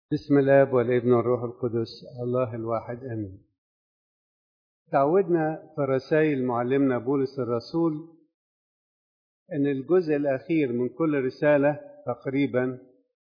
بسم الاب والابن والروح القدس الله الواحد امين تعودنا في رسائل معلمنا بولس الرسول ان الجزء الاخير من كل رساله تقريبا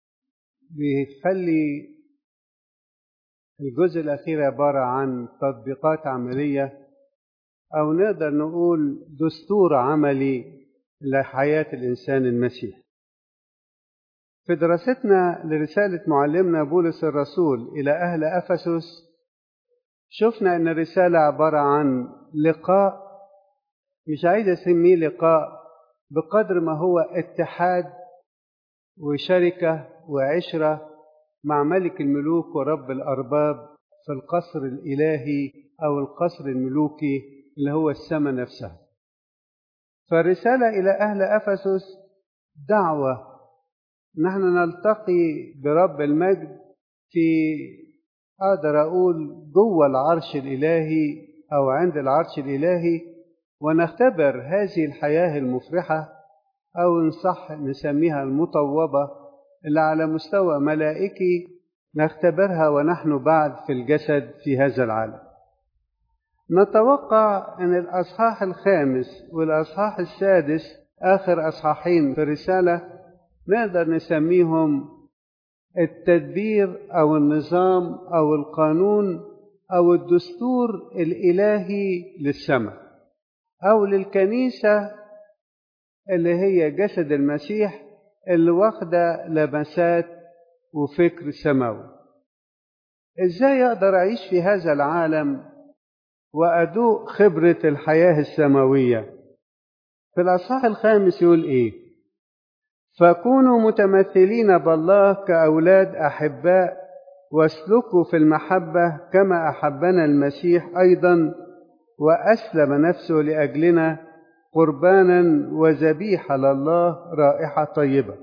بيخلي الجزء الاخير عباره عن تطبيقات عمليه او نقدر نقول دستور عملي لحياه الانسان المسيحي في دراستنا لرسالة معلمنا بولس الرسول إلى أهل أفسس شفنا أن الرسالة عبارة عن لقاء مش عايز أسميه لقاء بقدر ما هو اتحاد وشركة وعشرة مع ملك الملوك ورب الأرباب في القصر الإلهي أو القصر الملوكي اللي هو السماء نفسها فالرسالة إلى أهل أفسس دعوة نحن نلتقي برب المجد في أقدر أقول جوه العرش الإلهي أو عند العرش الإلهي ونختبر هذه الحياة المفرحة أو إن صح نسميها المطوبة اللي على مستوى ملائكي نختبرها ونحن بعد في الجسد في هذا العالم نتوقع أن الأصحاح الخامس والأصحاح السادس آخر أصحاحين في الرسالة نقدر نسميهم التدبير او النظام او القانون او الدستور الالهي للسماء او للكنيسه اللي هي جسد المسيح اللي واخده لمسات وفكر سماوي ازاي اقدر اعيش في هذا العالم وادوق خبره الحياه السماويه في الاصحاح الخامس يقول ايه فكونوا متمثلين بالله كأولاد أحباء واسلكوا في المحبة كما أحبنا المسيح أيضا وأسلم نفسه لأجلنا قربانا وذبيحة لله رائحة طيبة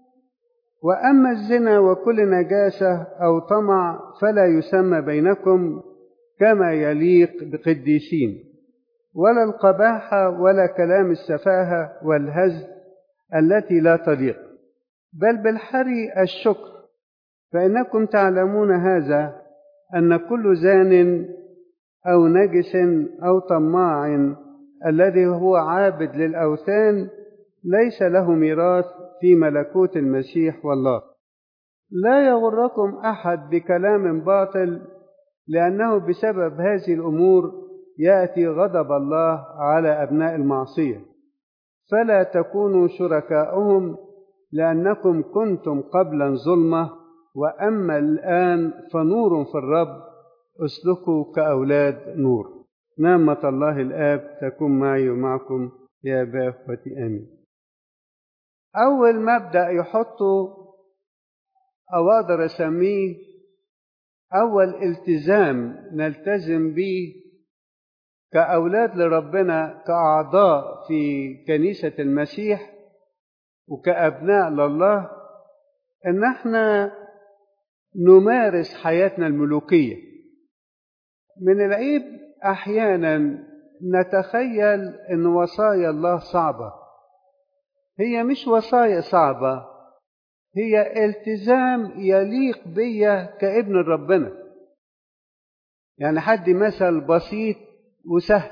وأما الزنا وكل نجاسة أو طمع فلا يسمى بينكم كما يليق بقديسين ولا القباحة ولا كلام السفاهة والهزل التي لا تليق بل بالحري الشكر فإنكم تعلمون هذا أن كل زان أو نجس أو طماع الذي هو عابد للأوثان ليس له ميراث في ملكوت المسيح والله لا يغركم أحد بكلام باطل لأنه بسبب هذه الأمور يأتي غضب الله على أبناء المعصية فلا تكونوا شركاءهم لأنكم كنتم قبلا ظلمة وأما الآن فنور في الرب اسلكوا كأولاد نور نعمة الله الآب تكون معي ومعكم يا أبا أخوتي آمين أول مبدأ يحطه أو أقدر أسميه أول التزام نلتزم به كأولاد لربنا كأعضاء في كنيسة المسيح وكأبناء لله إن احنا نمارس حياتنا الملوكية من العيب أحيانا نتخيل إن وصايا الله صعبة هي مش وصايا صعبة هي التزام يليق بيا كابن ربنا يعني حد مثل بسيط وسهل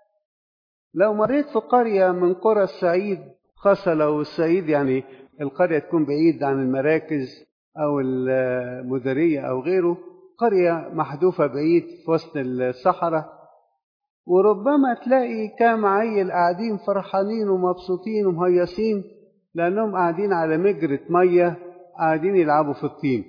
لو مريت في قرية من قرى الصعيد خاصة لو الصعيد يعني القرية تكون بعيد عن المراكز أو المديرية أو غيره قرية محذوفة بعيد في وسط الصحراء وربما تلاقي كام عيل قاعدين فرحانين ومبسوطين ومهيصين لأنهم قاعدين على مجرة مية قاعدين يلعبوا في الطين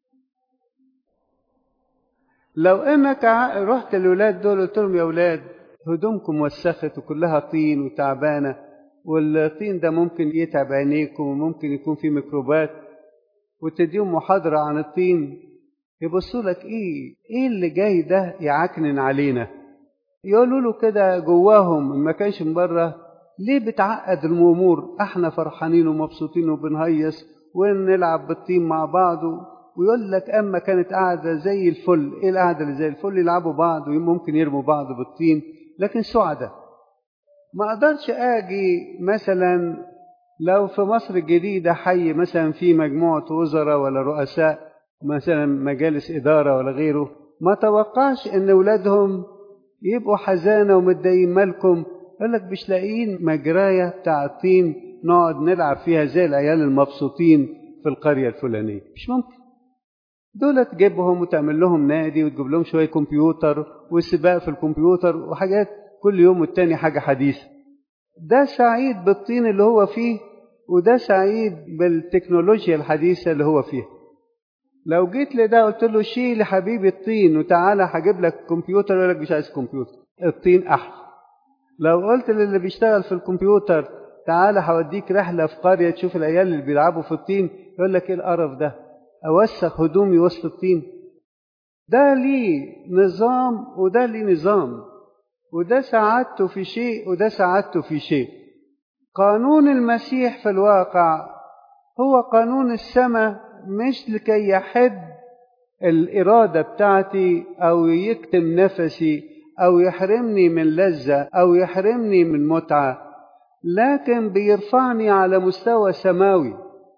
لو انك رحت للولاد دول قلت لهم يا ولاد هدومكم وسخت وكلها طين وتعبانه والطين ده ممكن يتعب عينيكم وممكن يكون فيه ميكروبات وتديهم محاضره عن الطين يبصوا لك ايه ايه اللي جاي ده يعكنن علينا يقولوا له كده جواهم ما كانش من بره ليه بتعقد الامور احنا فرحانين ومبسوطين وبنهيص ونلعب بالطين مع بعض ويقول لك اما كانت قاعده زي الفل ايه القعده اللي زي الفل يلعبوا بعض وممكن يرموا بعض بالطين لكن سعداء ما اقدرش اجي مثلا لو في مصر الجديدة حي مثلا في مجموعة وزراء ولا رؤساء مثلا مجالس إدارة ولا غيره ما توقعش إن أولادهم يبقوا حزانة ومتضايقين مالكم يقول لك مش لاقيين مجراية بتاع الطين نقعد نلعب فيها زي العيال المبسوطين في القرية الفلانية مش ممكن دول تجيبهم وتعمل لهم نادي وتجيب لهم شوية كمبيوتر والسباق في الكمبيوتر وحاجات كل يوم والتاني حاجة حديثة ده سعيد بالطين اللي هو فيه وده سعيد بالتكنولوجيا الحديثة اللي هو فيها لو جيت لده قلت له شيل يا حبيبي الطين وتعالى هجيب لك كمبيوتر يقول لك مش عايز كمبيوتر الطين احلى لو قلت للي بيشتغل في الكمبيوتر تعالى هوديك رحله في قريه تشوف العيال اللي بيلعبوا في الطين يقول لك ايه القرف ده اوسخ هدومي وسط الطين ده ليه نظام وده ليه نظام وده سعادته في شيء وده سعادته في شيء قانون المسيح في الواقع هو قانون السماء مش لكي يحد الإرادة بتاعتي أو يكتم نفسي أو يحرمني من لذة أو يحرمني من متعة لكن بيرفعني على مستوى سماوي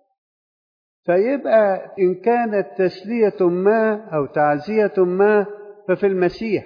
فيبقى إن كانت تسلية ما أو تعزية ما ففي المسيح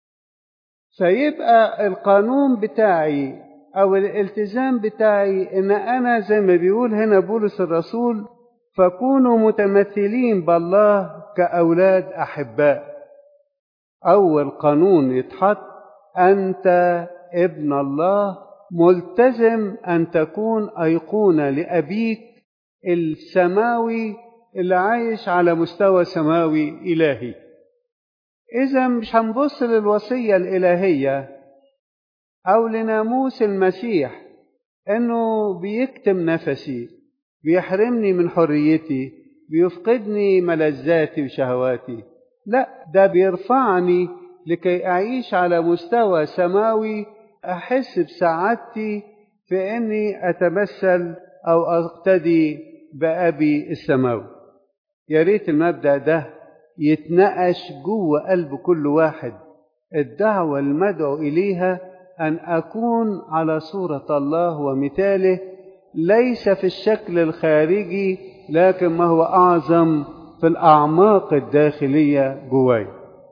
فيبقى القانون بتاعي أو الالتزام بتاعي إن أنا زي ما بيقول هنا بولس الرسول فكونوا متمثلين بالله كأولاد أحباء أول قانون يتحط أنت ابن الله ملتزم أن تكون أيقونة لأبيك السماوي اللي عايش على مستوى سماوي إلهي إذا مش هنبص للوصية الإلهية أو لناموس المسيح إنه بيكتم نفسي بيحرمني من حريتي بيفقدني ملذاتي وشهواتي لا ده بيرفعني لكي أعيش على مستوى سماوي أحس بسعادتي في إني أتمثل أو أقتدي بأبي السماوي يا ريت المبدأ ده يتنقش جوه قلب كل واحد الدعوة المدعو إليها أن أكون على صورة الله ومثاله ليس في الشكل الخارجي لكن ما هو أعظم في الأعماق الداخلية جواي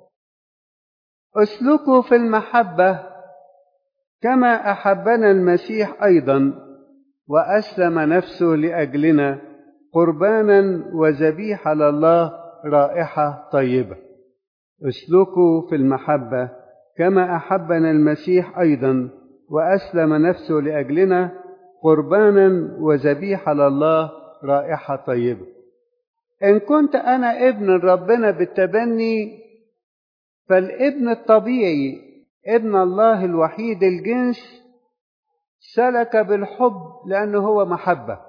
اسلكوا في المحبة كما أحبنا المسيح أيضا وأسلم نفسه لأجلنا قربانا وذبيحة لله رائحة طيبة اسلكوا في المحبة كما أحبنا المسيح أيضا وأسلم نفسه لأجلنا قربانا وذبيحة لله رائحة طيبة إن كنت أنا ابن ربنا بالتبني فالابن الطبيعي ابن الله الوحيد الجنس سلك بالحب لأنه هو محبة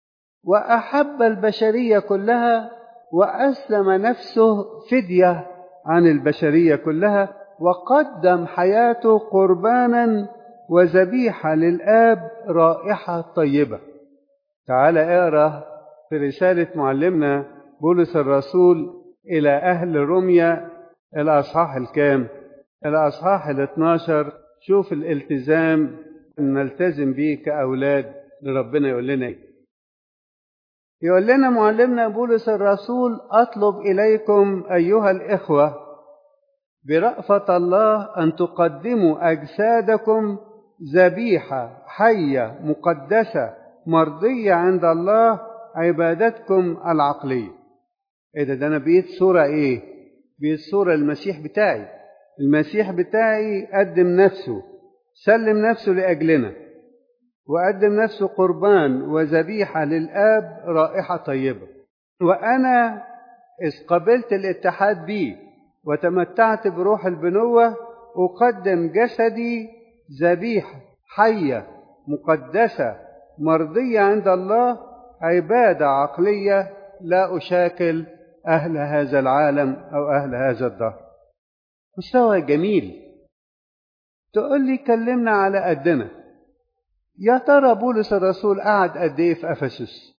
وأحب البشرية كلها وأسلم نفسه فدية عن البشرية كلها وقدم حياته قربانا وذبيحة للآب رائحة طيبة تعال اقرا في رسالة معلمنا بولس الرسول إلى أهل روميا الأصحاح الكام الأصحاح ال 12 شوف الالتزام نلتزم بيه كأولاد لربنا يقول لنا إيه يقول لنا معلمنا بولس الرسول أطلب إليكم أيها الإخوة برأفة الله أن تقدموا أجسادكم ذبيحة حية مقدسة مرضية عند الله عبادتكم العقلية إيه ده, ده أنا بقيت صورة إيه؟ بقيت صورة المسيح بتاعي المسيح بتاعي قدم نفسه سلم نفسه لأجلنا وقدم نفسه قربان وذبيحة للآب رائحة طيبة وأنا إذ قبلت الاتحاد به وتمتعت بروح البنوة أقدم جسدي ذبيحة حية مقدسة مرضية عند الله عبادة عقلية لا أشاكل أهل هذا العالم أو أهل هذا الدهر مستوى جميل تقول لي كلمنا على قدنا يا ترى بولس الرسول قعد قد ايه في افسس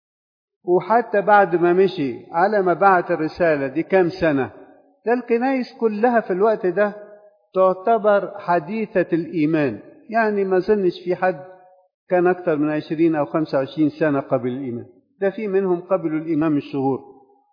وحتى بعد ما مشي على ما بعت الرسالة دي كام سنة ده الكنايس كلها في الوقت ده تعتبر حديثة الإيمان يعني ما ظنش في حد كان أكثر من عشرين أو خمسة وعشرين سنة قبل الإيمان ده في منهم قبلوا الإيمان من شهور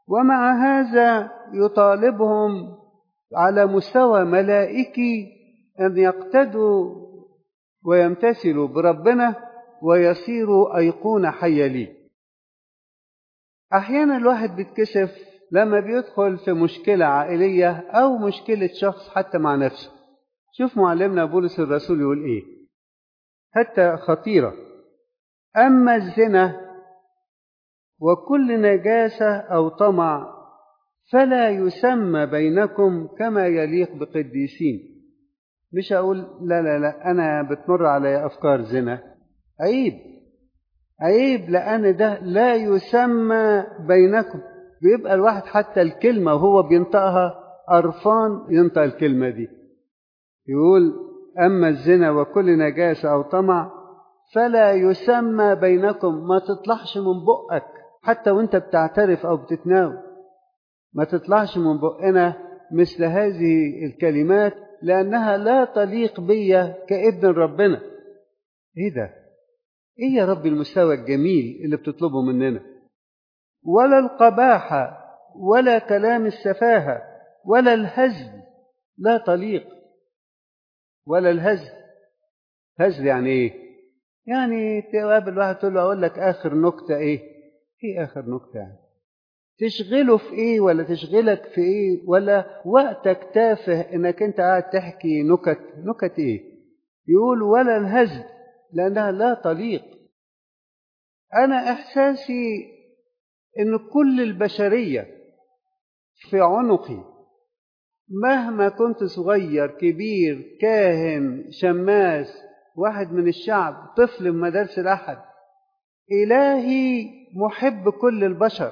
ومع هذا يطالبهم على مستوى ملائكي أن يقتدوا ويمتثلوا بربنا ويصيروا أيقونة حية ليه أحيانا الواحد بيتكسف لما بيدخل في مشكلة عائلية أو مشكلة شخص حتى مع نفسه شوف معلمنا بولس الرسول يقول إيه حتى خطيرة أما الزنا وكل نجاسة أو طمع فلا يسمى بينكم كما يليق بقديسين مش أقول لا لا لا أنا بتمر على أفكار زنا عيب عيب لأن ده لا يسمى بينكم بيبقى الواحد حتى الكلمة وهو بينطقها قرفان ينطق الكلمة دي يقول أما الزنا وكل نجاسة أو طمع فلا يسمى بينكم ما تطلعش من بقك حتى وانت بتعترف أو بتتناول ما تطلعش من بقنا مثل هذه الكلمات لأنها لا تليق بيا كابن ربنا إيه ده؟ إيه يا رب المستوى الجميل اللي بتطلبه مننا؟ ولا القباحة ولا كلام السفاهة ولا الهزل لا تليق ولا الهزل هزل يعني ايه يعني تقابل واحد تقول له اقول لك اخر نكته ايه ايه اخر نكته يعني تشغله في ايه ولا تشغلك في ايه ولا وقتك تافه انك انت قاعد تحكي نكت نكت ايه يقول ولا الهزل لانها لا تليق انا احساسي ان كل البشريه في عنقي مهما كنت صغير كبير كاهن شماس واحد من الشعب طفل في مدارس الاحد الهي محب كل البشر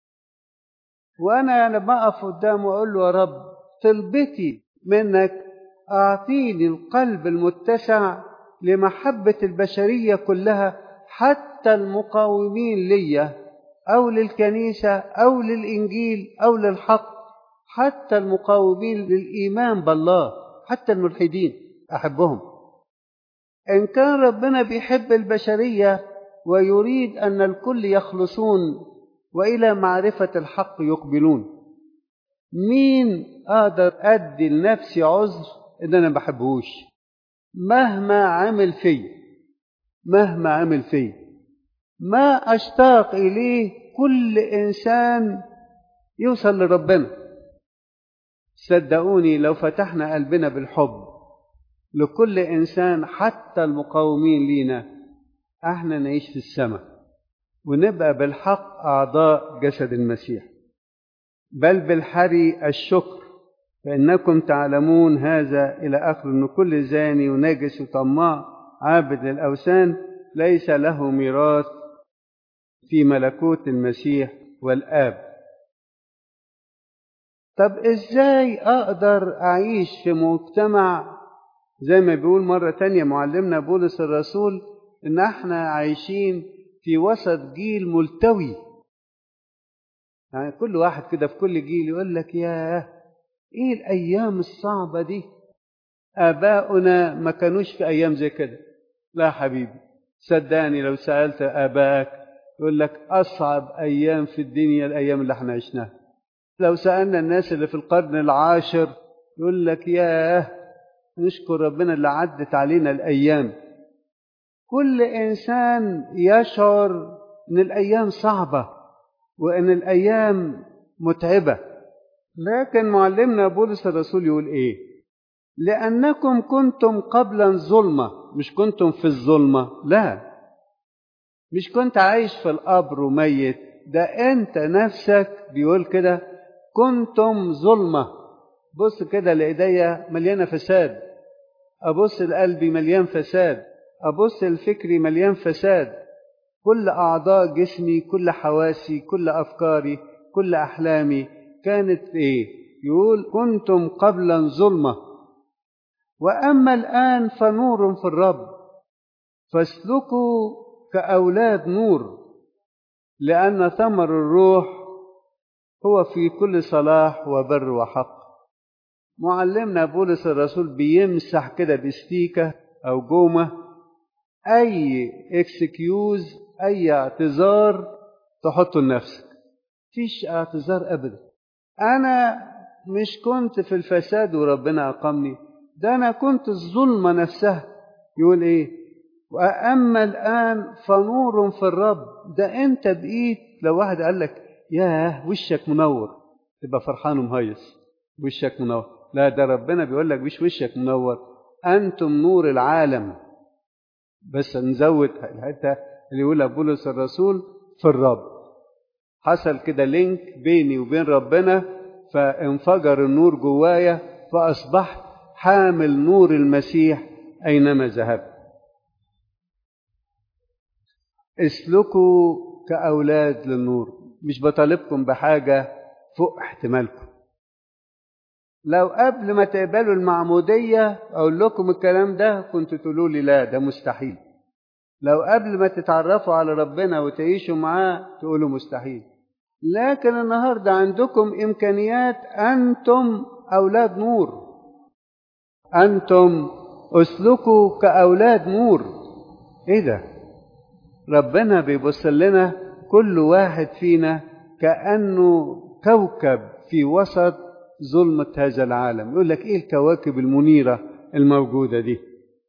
وانا لما اقف قدامه واقول له يا رب طلبتي منك اعطيني القلب المتسع لمحبه البشريه كلها حتى المقاومين ليا أو للكنيسة أو للإنجيل أو للحق حتى المقاومين للإيمان بالله حتى الملحدين أحبهم إن كان ربنا بيحب البشرية ويريد أن الكل يخلصون وإلى معرفة الحق يقبلون مين أقدر أدي لنفسي عذر إن أنا بحبهوش مهما عمل فيه مهما عمل فيه ما أشتاق إليه كل إنسان يوصل لربنا صدقوني لو فتحنا قلبنا بالحب لكل إنسان حتى المقاومين لينا احنا نعيش في السماء ونبقى بالحق أعضاء جسد المسيح بل بالحري الشكر فإنكم تعلمون هذا إلى آخر أن كل زاني ونجس وطماع عابد للأوثان ليس له ميراث في ملكوت المسيح والآب طب إزاي أقدر أعيش في مجتمع زي ما بيقول مرة تانية معلمنا بولس الرسول إن إحنا عايشين في وسط جيل ملتوي يعني كل واحد كده في كل جيل يقول لك ياه إيه الأيام الصعبة دي آباؤنا ما كانوش في أيام زي كده لا حبيبي صدقني لو سألت آبائك يقول لك أصعب أيام في الدنيا الأيام اللي احنا عشناها لو سألنا الناس اللي في القرن العاشر يقول لك ياه نشكر ربنا اللي عدت علينا الأيام كل إنسان يشعر إن الأيام صعبة وإن الأيام متعبة لكن معلمنا بولس الرسول يقول إيه لأنكم كنتم قبلا ظلمة مش كنتم في الظلمة لا مش كنت عايش في القبر وميت ده أنت نفسك بيقول كده كنتم ظلمة بص كده لإيديا مليانة فساد أبص لقلبي مليان فساد أبص لفكري مليان فساد كل أعضاء جسمي كل حواسي كل أفكاري كل أحلامي كانت إيه يقول كنتم قبلا ظلمة وأما الآن فنور في الرب فاسلكوا كأولاد نور لأن ثمر الروح هو في كل صلاح وبر وحق معلمنا بولس الرسول بيمسح كده بستيكة أو جومة أي اكسكيوز أي اعتذار تحطه لنفسك فيش اعتذار ابدا انا مش كنت في الفساد وربنا اقامني ده انا كنت الظلمه نفسها يقول ايه واما الان فنور في الرب ده انت بقيت لو واحد قال لك ياه وشك منور تبقى فرحان ومهيص وشك منور لا ده ربنا بيقول لك مش وشك منور انتم نور العالم بس نزود الحته اللي يقولها بولس الرسول في الرب حصل كده لينك بيني وبين ربنا فانفجر النور جوايا فاصبحت حامل نور المسيح اينما ذهبت اسلكوا كاولاد للنور مش بطالبكم بحاجه فوق احتمالكم لو قبل ما تقبلوا المعمودية أقول لكم الكلام ده كنت تقولوا لي لا ده مستحيل لو قبل ما تتعرفوا على ربنا وتعيشوا معاه تقولوا مستحيل لكن النهاردة عندكم إمكانيات أنتم أولاد نور أنتم اسلكوا كأولاد نور إيه ده ربنا بيبص لنا كل واحد فينا كأنه كوكب في وسط ظلمة هذا العالم يقول لك إيه الكواكب المنيرة الموجودة دي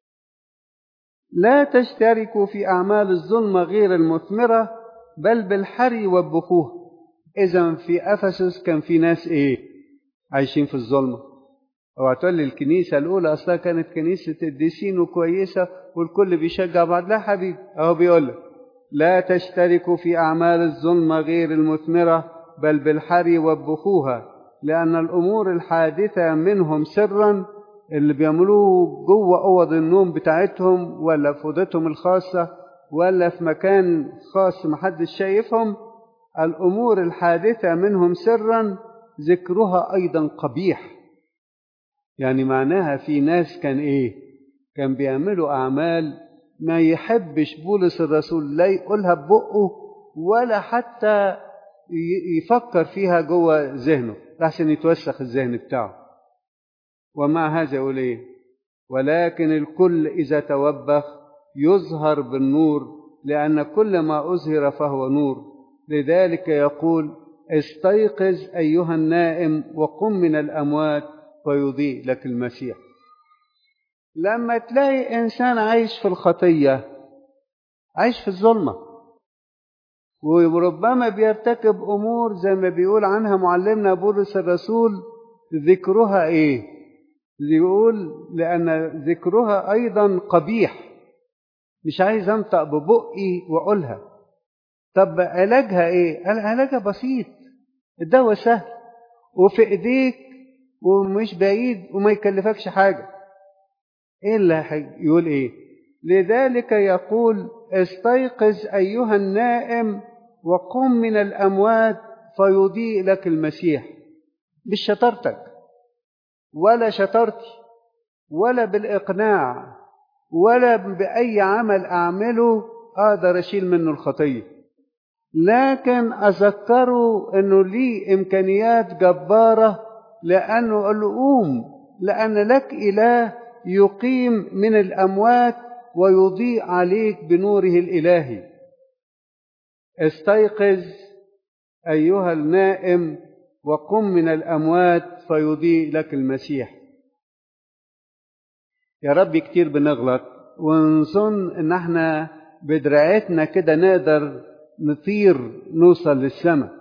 لا تشتركوا في أعمال الظلمة غير المثمرة بل بالحري والبكوه إذا في أفسس كان في ناس إيه عايشين في الظلمة اوعى تقول لي الكنيسة الأولى أصلها كانت كنيسة الديسين وكويسة والكل بيشجع بعض لا حبيبي أهو بيقول لك لا تشتركوا في أعمال الظلمة غير المثمرة بل بالحري والبكوها لأن الأمور الحادثة منهم سرا اللي بيعملوه جوه أوض النوم بتاعتهم ولا في أوضتهم الخاصة ولا في مكان خاص محدش شايفهم الأمور الحادثة منهم سرا ذكرها أيضا قبيح يعني معناها في ناس كان إيه كان بيعملوا أعمال ما يحبش بولس الرسول لا يقولها ببقه ولا حتى يفكر فيها جوه ذهنه لحسن يتوسخ الذهن بتاعه ومع هذا يقول ايه ولكن الكل اذا توبخ يظهر بالنور لان كل ما اظهر فهو نور لذلك يقول استيقظ ايها النائم وقم من الاموات فيضيء لك المسيح لما تلاقي انسان عايش في الخطيه عايش في الظلمه وربما بيرتكب امور زي ما بيقول عنها معلمنا بولس الرسول ذكرها ايه يقول لان ذكرها ايضا قبيح مش عايز انطق ببقي واقولها طب علاجها ايه علاجها بسيط الدواء سهل وفي ايديك ومش بعيد وما يكلفكش حاجه ايه اللي يقول ايه لذلك يقول استيقظ ايها النائم وقم من الاموات فيضيء لك المسيح مش شطارتك ولا شطارتي ولا بالاقناع ولا باي عمل اعمله اقدر اشيل منه الخطيه لكن اذكره انه ليه امكانيات جباره لانه قال له قوم لان لك اله يقيم من الاموات ويضيء عليك بنوره الالهي استيقظ ايها النائم وقم من الاموات فيضيء لك المسيح يا رب كتير بنغلط ونظن ان احنا بدراعتنا كده نقدر نطير نوصل للسماء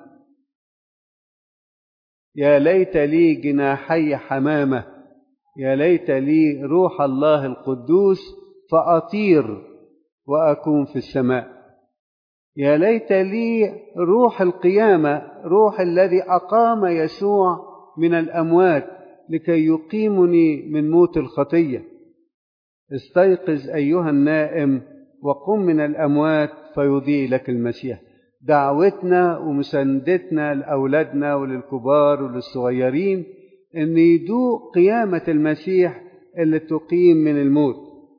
يا ليت لي جناحي حمامه يا ليت لي روح الله القدوس فأطير وأكون في السماء يا ليت لي روح القيامة روح الذي أقام يسوع من الأموات لكي يقيمني من موت الخطية استيقظ أيها النائم وقم من الأموات فيضيء لك المسيح دعوتنا ومساندتنا لأولادنا وللكبار وللصغيرين ان يدوق قيامة المسيح اللي تقيم من الموت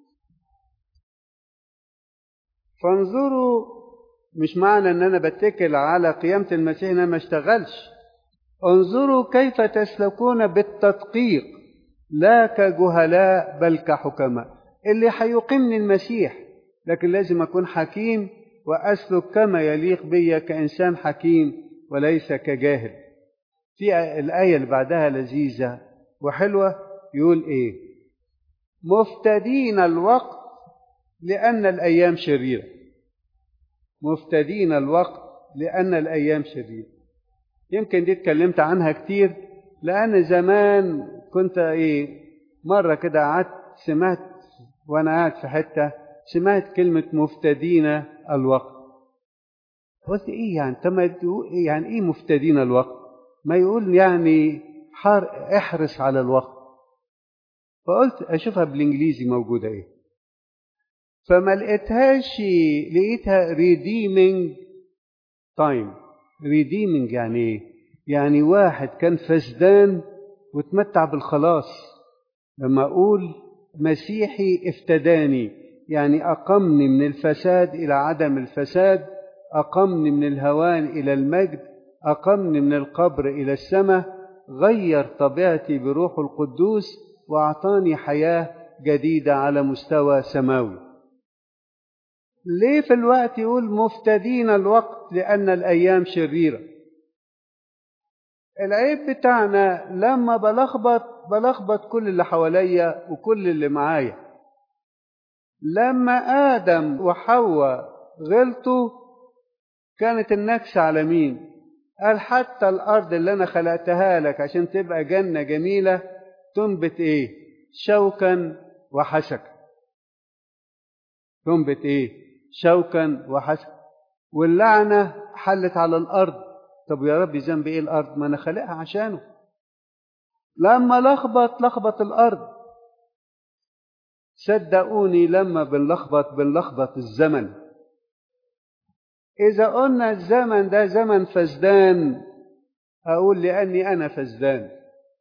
فانظروا مش معنى ان انا بتكل على قيامة المسيح ان انا ما اشتغلش انظروا كيف تسلكون بالتدقيق لا كجهلاء بل كحكماء اللي هيقيمني المسيح لكن لازم اكون حكيم واسلك كما يليق بي كانسان حكيم وليس كجاهل في الآية اللي بعدها لذيذة وحلوة يقول إيه مفتدين الوقت لأن الأيام شريرة مفتدين الوقت لأن الأيام شريرة يمكن دي اتكلمت عنها كتير لأن زمان كنت إيه مرة كده قعدت سمعت وأنا قاعد في حتة سمعت كلمة مفتدين الوقت قلت إيه يعني طب يعني إيه مفتدين الوقت ما يقول يعني حار احرص على الوقت فقلت أشوفها بالإنجليزي موجودة إيه فما لقيتهاش لقيتها redeeming time redeeming يعني ايه يعني واحد كان فسدان وتمتع بالخلاص لما اقول مسيحي افتداني يعني اقمني من الفساد الى عدم الفساد اقمني من الهوان الى المجد اقمني من القبر الى السماء غير طبيعتي بروح القدوس واعطاني حياه جديده على مستوى سماوي ليه في الوقت يقول مفتدين الوقت لأن الأيام شريرة العيب بتاعنا لما بلخبط بلخبط كل اللي حواليا وكل اللي معايا لما آدم وحواء غلطوا كانت النكسة على مين قال حتى الأرض اللي أنا خلقتها لك عشان تبقى جنة جميلة تنبت إيه شوكا وحشكا تنبت إيه شوكا وحسن واللعنة حلت على الأرض طب يا رب ذنب إيه الأرض ما أنا خلقها عشانه لما لخبط لخبط الأرض صدقوني لما بنلخبط بنلخبط الزمن إذا قلنا الزمن ده زمن فسدان أقول لأني أنا فسدان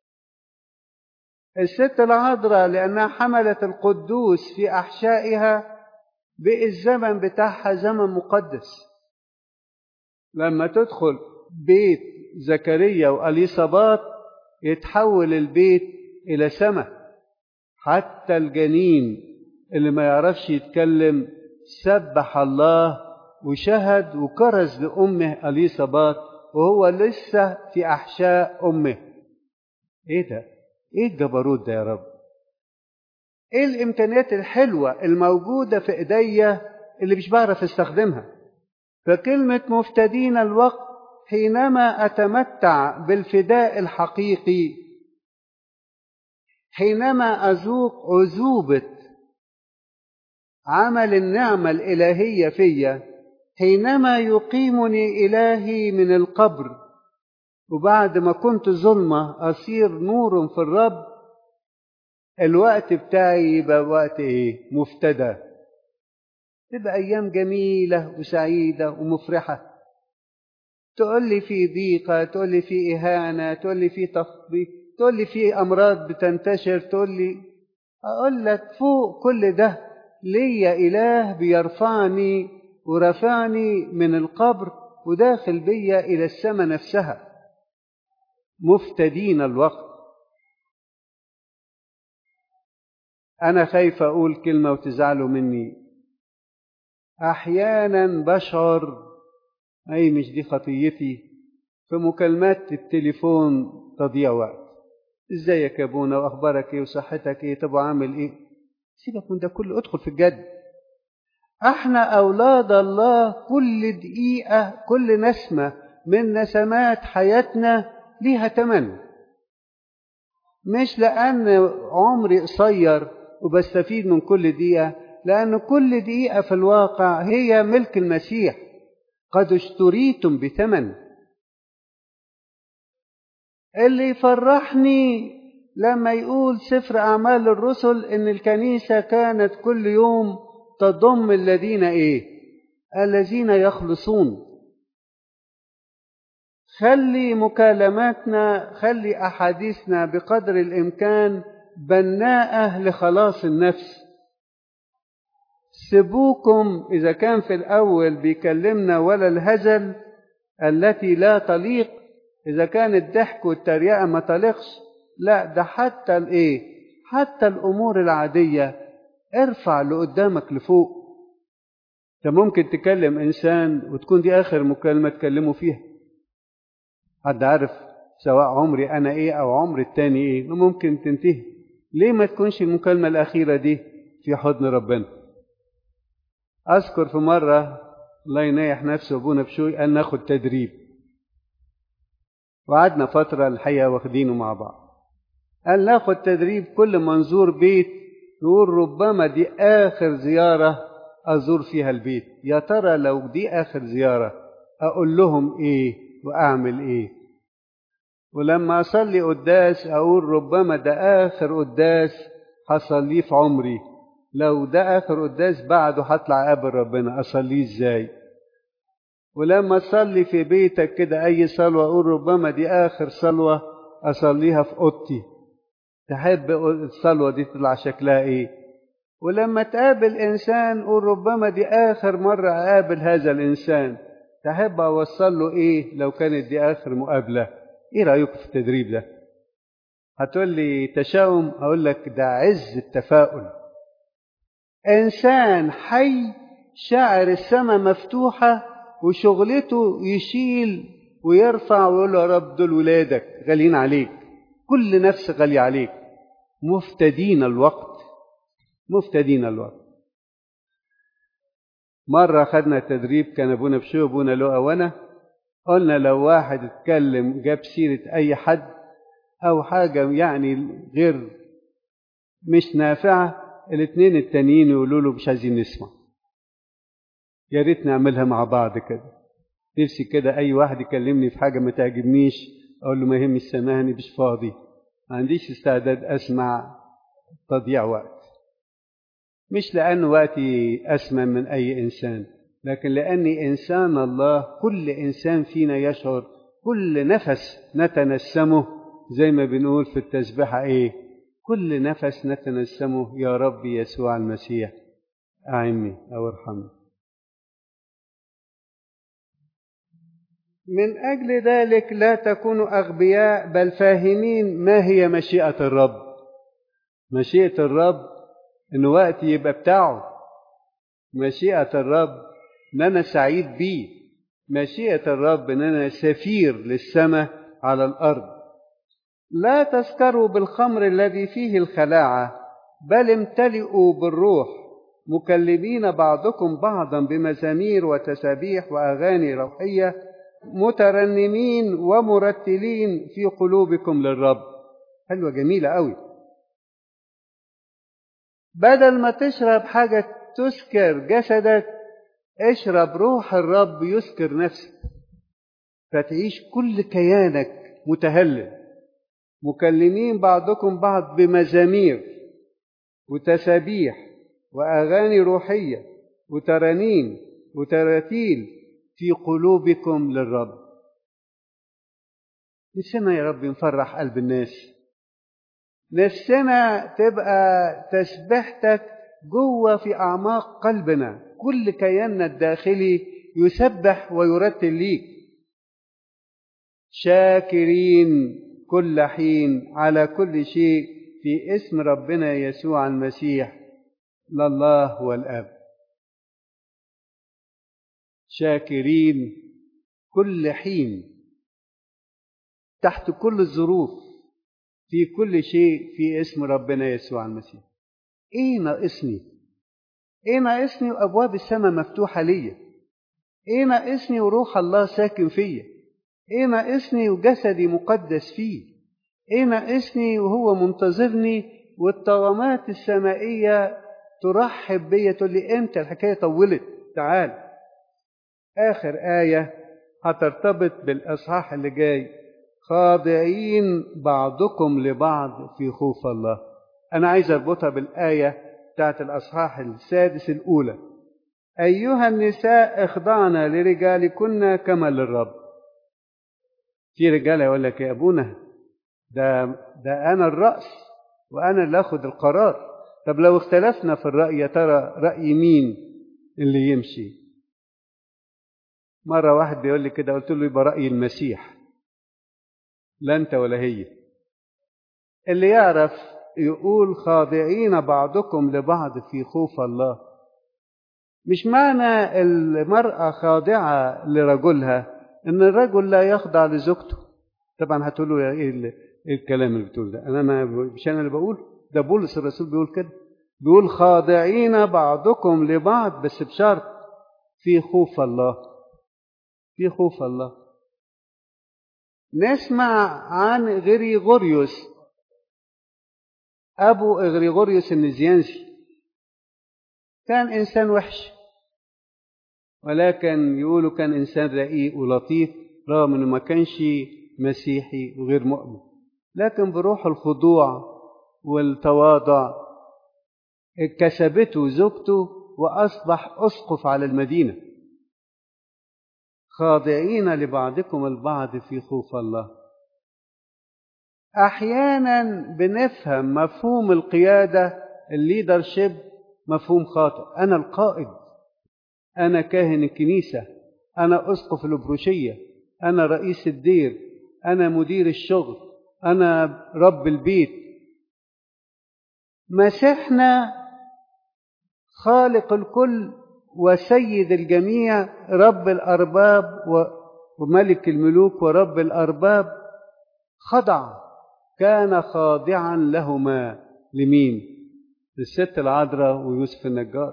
الست العذراء لأنها حملت القدوس في أحشائها بقي الزمن بتاعها زمن مقدس لما تدخل بيت زكريا وأليصابات يتحول البيت إلى سماء حتى الجنين اللي ما يعرفش يتكلم سبح الله وشهد وكرز لأمه أليصابات وهو لسه في أحشاء أمه إيه ده؟ إيه الجبروت ده يا رب؟ ايه الامكانيات الحلوه الموجوده في ايديا اللي مش بعرف استخدمها فكلمه مفتدين الوقت حينما اتمتع بالفداء الحقيقي حينما اذوق عذوبه عمل النعمه الالهيه فيا حينما يقيمني الهي من القبر وبعد ما كنت ظلمه اصير نور في الرب الوقت بتاعي يبقى وقت ايه مفتدى تبقى ايام جميله وسعيده ومفرحه تقول لي في ضيقه تقول لي في اهانه تقول لي في تخبيط تقول لي في امراض بتنتشر تقول لي اقول لك فوق كل ده ليا اله بيرفعني ورفعني من القبر وداخل بيا الى السماء نفسها مفتدين الوقت أنا خايف أقول كلمة وتزعلوا مني أحيانا بشعر أي مش دي خطيتي في مكالمات التليفون تضيع وقت ازيك يا ابونا واخبارك ايه وصحتك ايه طب وعامل ايه سيبك من ده كله ادخل في الجد احنا اولاد الله كل دقيقه كل نسمه من نسمات حياتنا ليها تمن مش لان عمري قصير وبستفيد من كل دقيقة لأن كل دقيقة في الواقع هي ملك المسيح قد اشتريتم بثمن اللي يفرحني لما يقول سفر أعمال الرسل إن الكنيسة كانت كل يوم تضم الذين إيه الذين يخلصون خلي مكالماتنا خلي أحاديثنا بقدر الإمكان بناءة لخلاص النفس سبوكم إذا كان في الأول بيكلمنا ولا الهزل التي لا تليق إذا كان الضحك والتريقة ما تليقش لا ده حتى الإيه حتى الأمور العادية ارفع اللي قدامك لفوق انت ممكن تكلم إنسان وتكون دي آخر مكالمة تكلمه فيها حد عارف سواء عمري أنا إيه أو عمر التاني إيه ممكن تنتهي ليه ما تكونش المكالمة الأخيرة دي في حضن ربنا أذكر في مرة الله ينيح نفسه أبونا بشوي قال ناخد تدريب وقعدنا فترة الحقيقة واخدينه مع بعض قال ناخد تدريب كل ما نزور بيت نقول ربما دي آخر زيارة أزور فيها البيت يا ترى لو دي آخر زيارة أقول لهم إيه وأعمل إيه ولما أصلي قداس أقول ربما ده آخر قداس هصليه في عمري لو ده آخر قداس بعده هطلع قابل ربنا أصليه إزاي ولما أصلي في بيتك كده أي صلوة أقول ربما دي آخر صلوة أصليها في أوضتي تحب الصلوة دي تطلع شكلها إيه ولما تقابل إنسان قول ربما دي آخر مرة أقابل هذا الإنسان تحب أوصل له إيه لو كانت دي آخر مقابلة إيه رأيك في التدريب ده هتقول لي تشاؤم أقول لك ده عز التفاؤل إنسان حي شاعر السماء مفتوحة وشغلته يشيل ويرفع ويقول له يا رب دول ولادك غاليين عليك كل نفس غالية عليك مفتدين الوقت مفتدين الوقت مرة خدنا تدريب كان أبونا بشو أبونا لؤى وأنا قلنا لو واحد اتكلم جاب سيرة أي حد أو حاجة يعني غير مش نافعة الاثنين التانيين يقولوا له مش عايزين نسمع يا ريت نعملها مع بعض كده نفسي كده أي واحد يكلمني في حاجة ما تعجبنيش أقول له ما يهمش سامحني مش فاضي ما عنديش استعداد أسمع تضييع وقت مش لأن وقتي أسمن من أي إنسان لكن لأني إنسان الله كل إنسان فينا يشعر كل نفس نتنسمه زي ما بنقول في التسبيحة إيه كل نفس نتنسمه يا رب يسوع المسيح أعني أو ارحمني من أجل ذلك لا تكونوا أغبياء بل فاهمين ما هي مشيئة الرب مشيئة الرب إن وقت يبقى بتاعه مشيئة الرب إن أنا سعيد بيه مشيئة الرب إن أنا سفير للسماء على الأرض لا تسكروا بالخمر الذي فيه الخلاعة بل امتلئوا بالروح مكلمين بعضكم بعضا بمزامير وتسابيح وأغاني روحية مترنمين ومرتلين في قلوبكم للرب حلوة جميلة قوي بدل ما تشرب حاجة تسكر جسدك اشرب روح الرب يسكر نفسك فتعيش كل كيانك متهلل مكلمين بعضكم بعض بمزامير وتسابيح وأغاني روحية وترانيم وتراتيل في قلوبكم للرب نفسنا يا رب نفرح قلب الناس نفسنا تبقى تسبيحتك جوه في أعماق قلبنا كل كياننا الداخلي يسبح ويرتل ليك شاكرين كل حين على كل شيء في اسم ربنا يسوع المسيح لله والاب شاكرين كل حين تحت كل الظروف في كل شيء في اسم ربنا يسوع المسيح ايه ناقصني ايه ناقصني وابواب السماء مفتوحه ليا ايه ناقصني وروح الله ساكن فيا ايه ناقصني وجسدي مقدس فيه ايه ناقصني وهو منتظرني والطغمات السمائيه ترحب بيا تقول لي انت الحكايه طولت تعال اخر ايه هترتبط بالاصحاح اللي جاي خاضعين بعضكم لبعض في خوف الله انا عايز اربطها بالايه بتاعت الاصحاح السادس الاولى ايها النساء اخضعن لرجالكن كما للرب في رجاله يقول لك يا ابونا ده ده انا الراس وانا اللي اخد القرار طب لو اختلفنا في الراي يا ترى راي مين اللي يمشي مره واحد بيقول لي كده قلت له يبقى راي المسيح لا انت ولا هي اللي يعرف يقول خاضعين بعضكم لبعض في خوف الله مش معنى المرأة خاضعة لرجلها إن الرجل لا يخضع لزوجته طبعا هتقول له ايه ايه الكلام اللي بتقول ده انا ما مش انا اللي بقول ده بولس الرسول بيقول كده بيقول خاضعين بعضكم لبعض بس بشرط في خوف الله في خوف الله نسمع عن غريغوريوس ابو غريغوريوس النزيانسي كان انسان وحش ولكن يقولوا كان انسان رقيق ولطيف رغم انه ما كانش مسيحي وغير مؤمن لكن بروح الخضوع والتواضع كسبته زوجته واصبح اسقف على المدينه خاضعين لبعضكم البعض في خوف الله احيانا بنفهم مفهوم القياده الليدرشيب مفهوم خاطئ انا القائد انا كاهن الكنيسه انا اسقف الابروشيه انا رئيس الدير انا مدير الشغل انا رب البيت مسيحنا خالق الكل وسيد الجميع رب الارباب وملك الملوك ورب الارباب خضع كان خاضعا لهما لمين للست العذراء ويوسف النجار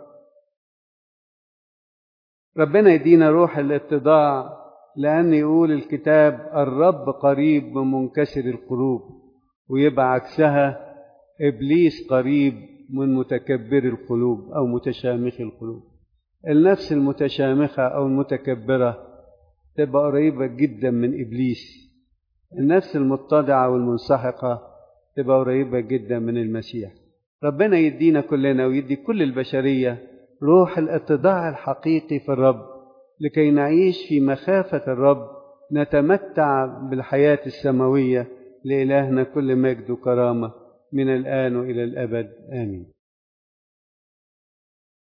ربنا يدينا روح الاتضاع لأن يقول الكتاب الرب قريب من منكسر القلوب ويبقى عكسها إبليس قريب من متكبر القلوب أو متشامخ القلوب النفس المتشامخة أو المتكبرة تبقى قريبة جدا من إبليس النفس المتضعة والمنسحقة تبقى قريبة جدا من المسيح ربنا يدينا كلنا ويدي كل البشرية روح الاتضاع الحقيقي في الرب لكي نعيش في مخافة الرب نتمتع بالحياة السماوية لإلهنا كل مجد وكرامة من الآن وإلى الأبد آمين